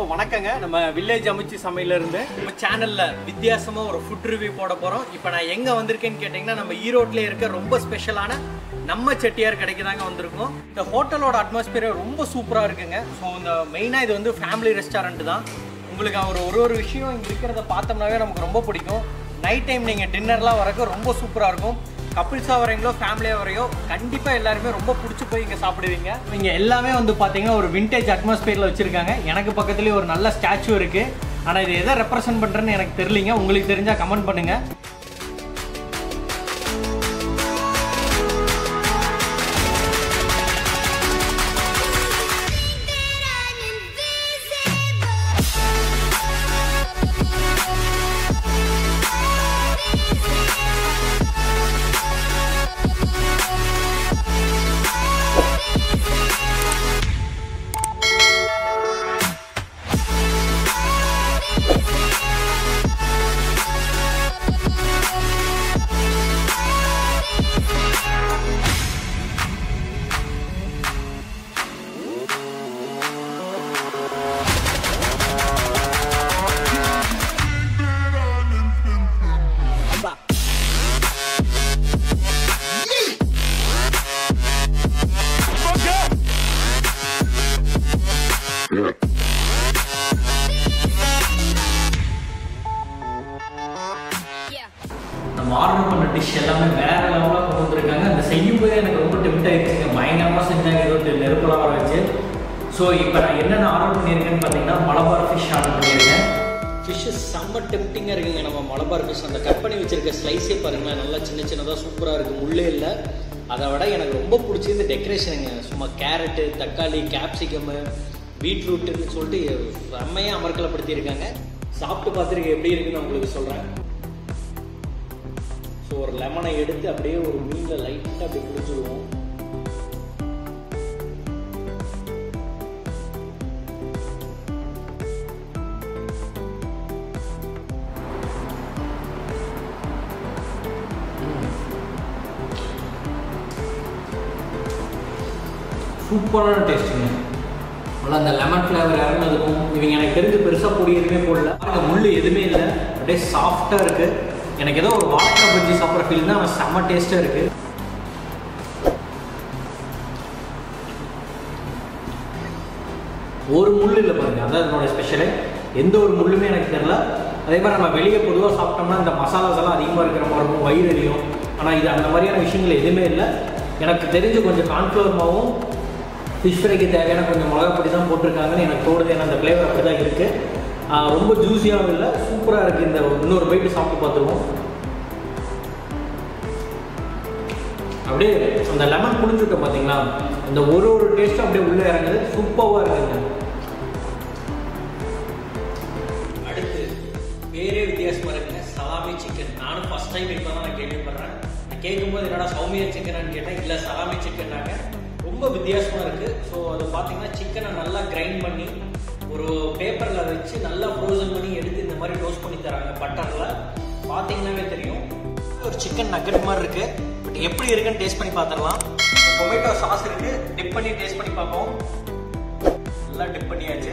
வணக்கங்க நம்ம வில்லேஜ் அமைச்சு சமையல இருந்து நம்ம சேனல்ல வித்தியாசமா ஒரு ஃபுட் ரிவ்யூ போட போறோம் இப்போ நான் எங்க வந்திருக்கேன்னு கேட்டிங்கன்னா நம்ம ஈரோட்ல இருக்க ரொம்ப ஸ்பெஷலான நம்ம செட்டியார் கடைக்கு தாங்க வந்திருக்கோம் இந்த ஹோட்டலோட அட்மாஸ்பியர் ரொம்ப சூப்பரா இருக்குங்க ஸோ இந்த மெயினா இது வந்து ஃபேமிலி ரெஸ்டாரண்ட் தான் உங்களுக்கு அவர் ஒரு ஒரு விஷயம் இங்க இருக்கிறத பார்த்தோம்னாவே நமக்கு ரொம்ப பிடிக்கும் நைட் டைம் நீங்க டின்னர்லாம் வரக்கு ரொம்ப சூப்பரா இருக்கும் கப்பிள்ஸாக வரீங்களோ ஃபேமிலியாக வரையோ கண்டிப்பாக எல்லாருமே ரொம்ப பிடிச்சி போய் இங்கே சாப்பிடுவீங்க இங்கே எல்லாமே வந்து பார்த்தீங்கன்னா ஒரு விண்டேஜ் அட்மாஸ்பியரில் வச்சுருக்காங்க எனக்கு பக்கத்துலேயே ஒரு நல்ல ஸ்டாச்சு இருக்குது ஆனால் இது எதை ரெப்ரசென்ட் பண்ணுறேன்னு எனக்கு தெரியலிங்க உங்களுக்கு தெரிஞ்சால் கமெண்ட் பண்ணுங்கள் நம்ம ஆர்டர் பண்ண டிஷ் எல்லாமே வேற லெவலாக கொண்டு வந்திருக்காங்க அந்த செய்யும் போதே எனக்கு ரொம்ப டெம்ட் ஆயிடுச்சுங்க பயங்கரமாக செஞ்சாங்க ஏதோ நெருப்பெல்லாம் வர வச்சு ஸோ இப்போ நான் என்னென்ன ஆர்டர் பண்ணியிருக்கேன்னு பார்த்தீங்கன்னா மலபார் ஃபிஷ் ஆர்டர் பண்ணியிருக்கேன் ஃபிஷ்ஷு செம்ம டெம்டிங்காக இருக்குங்க நம்ம மலபார் ஃபிஷ் அந்த கட் பண்ணி வச்சிருக்க ஸ்லைஸே பாருங்களேன் நல்லா சின்ன சின்னதாக சூப்பராக இருக்குது முள்ளே இல்லை அதை விட எனக்கு ரொம்ப பிடிச்சது டெக்கரேஷனுங்க சும்மா கேரட்டு தக்காளி கேப்சிகம்மு பீட்ரூட்டுன்னு சொல்லிட்டு செம்மையாக அமர்க்கலப்படுத்தியிருக்காங்க சாப்பிட்டு பார்த்துருக்க எப்படி இருக்குன்னு நான் உங்களுக்கு சொல்கிறேன் ஸோ ஒரு லெமனை எடுத்து அப்படியே ஒரு மீனில் லைட்டாக அப்படி குடிச்சிடுவோம் சூப்பரான டேஸ்ட்டுங்க நல்லா அந்த லெமன் ஃப்ளேவர் இறங்கினதுக்கும் இவங்க எனக்கு தெரிஞ்சு பெருசாக பொடி எதுவுமே போடல பாருங்க முள் எதுவுமே இல்லை அப்படியே சாஃப்டாக இருக்குது எனக்கு ஏதோ ஒரு வாழைக்காய் பஜ்ஜி சாப்பிட்ற ஃபீல் தான் ஆனால் செம்ம டேஸ்ட்டாக இருக்குது ஒரு முள் இல்லை பாருங்க அதான் என்னோட ஸ்பெஷலு எந்த ஒரு முள்ளுமே எனக்கு தெரியல அதே மாதிரி நம்ம வெளியே பொதுவாக சாப்பிட்டோம்னா இந்த மசாலாஸ் எல்லாம் அதிகமாக இருக்கிற மாதிரி இருக்கும் வயிறு எரியும் ஆனால் இது அந்த மாதிரியான விஷயங்கள் எதுவுமே இல்லை எனக்கு தெரிஞ்சு கொஞ்சம் கான்ஃப்ளவர் மாவும் ஃபிஷ் ஃப்ரைக்கு தேவையான கொஞ்சம் மிளகாப்பொடி தான் போட்டிருக்காங்கன்னு எனக்கு தோணுது ஏன்னா அந்த ஃப்ளேவர் அப்படி தான் இருக்குது ரொம்ப ஜூஸியாகவும் இல்லை சூப்பராக இருக்குது இந்த இன்னொரு பைட்டு சாப்பிட்டு பார்த்துருவோம் அப்படியே அந்த லெமன் புளிஞ்சுட்டோம் பார்த்தீங்களா அந்த ஒரு ஒரு டேஸ்ட்டும் அப்படியே உள்ளே இறங்குது சூப்பராக இருக்குங்க அடுத்து பேரே வித்தியாசமாக இருக்குங்க சலாமி சிக்கன் நானும் ஃபஸ்ட் டைம் இப்போ தான் நான் கேள்விப்படுறேன் நான் கேட்கும்போது என்னடா சௌமியா சிக்கனான்னு கேட்டேன் இல்லை சலாமி சிக்கன்னாங்க ரொம்ப வித்தியாசமாக இருக்குது ஸோ அது பார்த்தீங்கன்னா சிக்கனை நல்லா கிரைண்ட் பண்ணி ஒரு பேப்பரில் வச்சு நல்லா ஃப்ரோசன் பண்ணி எடுத்து இந்த மாதிரி டோஸ்ட் பண்ணி தராங்க பட்டரில் பார்த்தீங்கன்னாவே தெரியும் ஒரு சிக்கன் நக்கெட் மாதிரி இருக்கு பட் எப்படி இருக்குன்னு டேஸ்ட் பண்ணி பார்த்துடலாம் டொமேட்டோ சாஸ் இருக்கு டிப் பண்ணி டேஸ்ட் பண்ணி பார்ப்போம் நல்லா டிப் பண்ணியாச்சு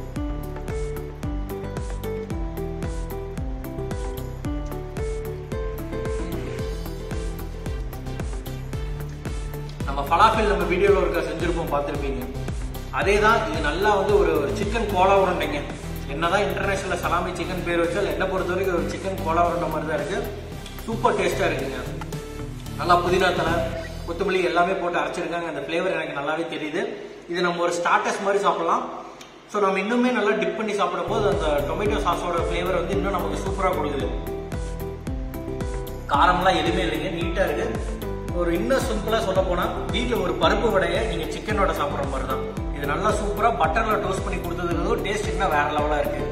நம்ம ஃபலாஃபில் நம்ம வீடியோவில் இருக்க செஞ்சுருப்போம் பார்த்துருப்பீங்க அதே தான் இது நல்லா வந்து ஒரு சிக்கன் கோலா உருண்டைங்க என்னதான் இன்டர்நேஷனல் சலாமி சிக்கன் பேர் வச்சால் என்னை பொறுத்த வரைக்கும் ஒரு சிக்கன் கோலா உருண்டை மாதிரி தான் இருக்குது சூப்பர் டேஸ்ட்டாக இருக்குங்க நல்லா புதினா தலை கொத்தமல்லி எல்லாமே போட்டு அரைச்சிருக்காங்க அந்த ஃப்ளேவர் எனக்கு நல்லாவே தெரியுது இது நம்ம ஒரு ஸ்டார்டர்ஸ் மாதிரி சாப்பிடலாம் ஸோ நம்ம இன்னுமே நல்லா டிப் பண்ணி சாப்பிடும் போது அந்த டொமேட்டோ சாஸோட ஃப்ளேவர் வந்து இன்னும் நமக்கு சூப்பராக கொடுக்குது காரம்லாம் எதுவுமே இல்லைங்க நீட்டாக இருக்குது ஒரு இன்னும் சிம்பிளாக சொல்ல போனால் வீட்டில் ஒரு பருப்பு வடையை நீங்கள் சிக்கனோட சாப்பிட்ற மாதிரி தான் இது நல்லா சூப்பராக பட்டரில் டோஸ்ட் பண்ணி கொடுத்ததுக்கு டேஸ்ட் இன்னும் வேற லெவலாக இருக்குது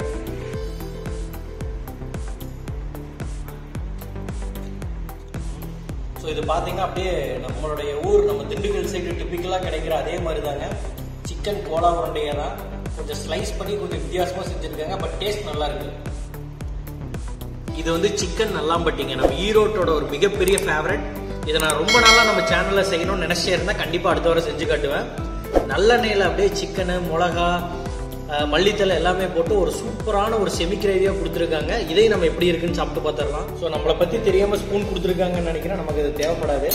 ஸோ இது பார்த்தீங்கன்னா அப்படியே நம்மளுடைய ஊர் நம்ம திண்டுக்கல் சைடு டிப்பிக்கலாக கிடைக்கிற அதே மாதிரி தாங்க சிக்கன் கோலா உருண்டையை தான் கொஞ்சம் ஸ்லைஸ் பண்ணி கொஞ்சம் வித்தியாசமாக செஞ்சுருக்காங்க பட் டேஸ்ட் நல்லா இருக்கு இது வந்து சிக்கன் நல்லாம்பட்டிங்க நம்ம ஈரோட்டோட ஒரு மிகப்பெரிய ஃபேவரட் இதை நான் ரொம்ப நாளாக நம்ம சேனலில் செய்யணும்னு நினச்சே இருந்தேன் கண்டிப்பாக அடுத்த வாரம் செஞ்சு காட்டுவேன் நல்லெண்ணெயில் அப்படியே சிக்கனு மிளகா அஹ், மல்லித்தலை எல்லாமே போட்டு ஒரு சூப்பரான ஒரு செமி கிரேவியாக கொடுத்துருக்காங்க இதையும் நம்ம எப்படி இருக்குன்னு சாப்பிட்டு பார்த்துடலாம் ஸோ நம்மளை பற்றி தெரியாமல் ஸ்பூன் கொடுத்துருக்காங்கன்னு நினைக்கிறேன் நமக்கு இது தேவைப்படாது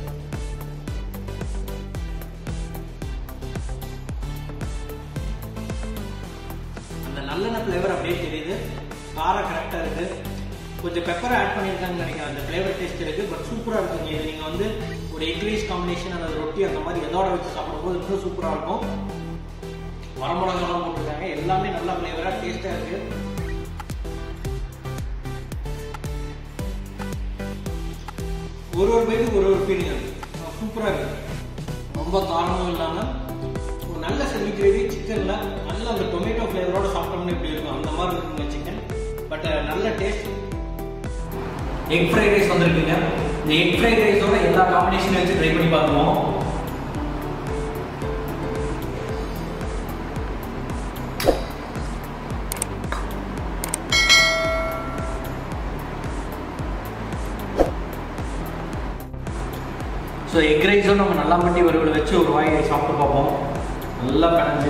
அந்த நல்லெண்ணெய் ஃப்ளேவர் அப்படியே தெரியுது காரம் கரெக்டாக இருக்குது கொஞ்சம் பெப்பர் ஆட் பண்ணியிருக்காங்கன்னு நினைக்கிறேன் அந்த ஃப்ளேவர் டேஸ்ட் இருக்குது பட் சூப்பராக இருக்குங்க இது நீங்கள் வந்து ஒரு எக் ரைஸ் காம்பினேஷன் அல்லது ரொட்டி அந்த மாதிரி எதோட வச்சு சாப்பிடும்போது இன்னும் சூப்பராக இருக்கும் வரமிளகாலாம் போட்டிருக்காங்க எல்லாமே நல்லா ஃப்ளேவராக டேஸ்ட்டாக இருக்குது ஒரு ஒரு பைக்கு ஒரு ஒரு ஃபீலிங் இருக்கு சூப்பராக இருக்கு ரொம்ப காரமும் இல்லாமல் ஒரு நல்ல செமி கிரேவி சிக்கனில் நல்ல அந்த டொமேட்டோ ஃப்ளேவரோட சாப்பிட்டோம்னா இப்படி இருக்கும் அந்த மாதிரி இருக்குங்க சிக்கன் பட் நல்ல டேஸ்ட் எக் ஃப்ரைட் ரைஸ் வந்திருக்குங்க இந்த எக் ஃப்ரைட் ரைஸோட எல்லா காம்பினேஷனும் வச்சு ட்ரை பண்ணி பார்த்துருவோம் ஸோ எக் ரைஸும் நம்ம நல்லா மட்டி வறுவல் வச்சு ஒரு வாய் சாப்பிட்டு பார்ப்போம் நல்லா பிணைஞ்சு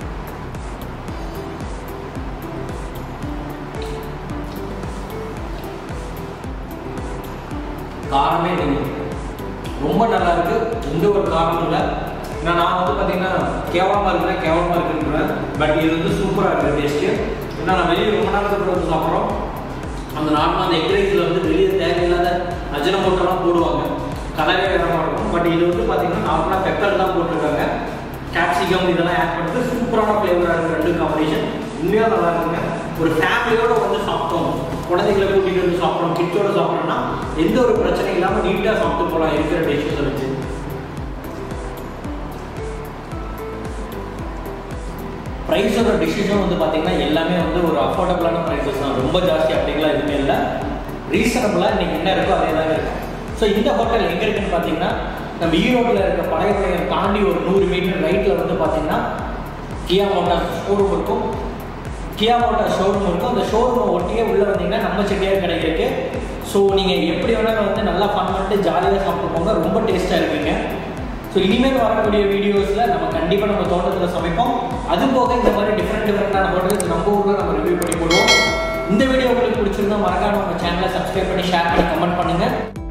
காரமே இல்லை ரொம்ப நல்லா இருக்கு எந்த ஒரு காரணமும் இல்லை ஏன்னா நான் வந்து பார்த்தீங்கன்னா கேவலமாக இருக்குன்னா கேவலமாக இருக்குன்றேன் பட் இது வந்து சூப்பராக இருக்குது டேஸ்ட்டு ஏன்னா நான் வெளியே ரொம்ப நேரத்துக்கு வந்து சாப்பிட்றோம் அந்த நார்மலாக அந்த எக் ரைஸில் வந்து வெளியே தேவையில்லாத அஜினமோட்டோலாம் போடுவாங்க கலரே வேற மாதிரி இருக்கும் பட் இது வந்து பார்த்தீங்கன்னா நார்மலாக பெப்பர் தான் போட்டிருக்காங்க கேப்சிகம் இதெல்லாம் ஆட் பண்ணிட்டு சூப்பரான ஃப்ளேவராக இருக்குது ரெண்டு காம்பினேஷன் உண்மையாக நல்லா இருக்குங்க ஒரு ஃபேமிலியோட வந்து சாப்பிட்டோம் குழந்தைங்களை கூட்டிகிட்டு வந்து சாப்பிட்றோம் கிட்ஸோட சாப்பிட்றோம்னா எந்த ஒரு பிரச்சனையும் இல்லாமல் நீட்டாக சாப்பிட்டு போகலாம் இருக்கிற டிஷ்ஷஸை வச்சு ப்ரைஸோட டிஷ்ஷஸும் வந்து பார்த்தீங்கன்னா எல்லாமே வந்து ஒரு அஃபோர்டபுளான ப்ரைஸஸ் தான் ரொம்ப ஜாஸ்தி அப்படிங்கலாம் எதுவுமே இல்லை ரீசனபிளாக இன்னைக்கு என்ன இருக்கோ அதே தான் இருக்கும் ஸோ இந்த ஹோட்டல் எங்கே இருக்குன்னு பார்த்தீங்கன்னா நம்ம ஈரோட்டில் இருக்க பழைய பழைய தாண்டி ஒரு நூறு மீட்டர் ரைட்டில் வந்து பார்த்தீங்கன்னா கியா மோட்டார் ஷோரூம் இருக்கும் கியா மோட்டார் ஷோரூம் இருக்கும் அந்த ஷோரூமை ஒட்டியே உள்ளே வந்தீங்கன்னா நம்ம செட்டியார் கடை இருக்கு ஸோ நீங்கள் எப்படி வேணாலும் வந்து நல்லா ஃபன் பண்ணிட்டு ஜாலியாக சாப்பிட்டு போங்க ரொம்ப டேஸ்ட்டாக இருக்குங்க ஸோ இனிமேல் வரக்கூடிய வீடியோஸில் நம்ம கண்டிப்பாக நம்ம தோட்டத்தில் சமைப்போம் அது போக இந்த மாதிரி டிஃப்ரெண்ட் டிஃப்ரெண்டான ஹோட்டல்ஸ் நம்ம ஊரில் நம்ம ரிவ்யூ பண்ணி போடுவோம் இந்த வீடியோ உங்களுக்கு பிடிச்சிருந்தா மறக்காம நம்ம சேனலை சப்ஸ்கிரைப் பண்ணி ஷேர் பண்ணி கமெண்ட் பண்ணுங்கள்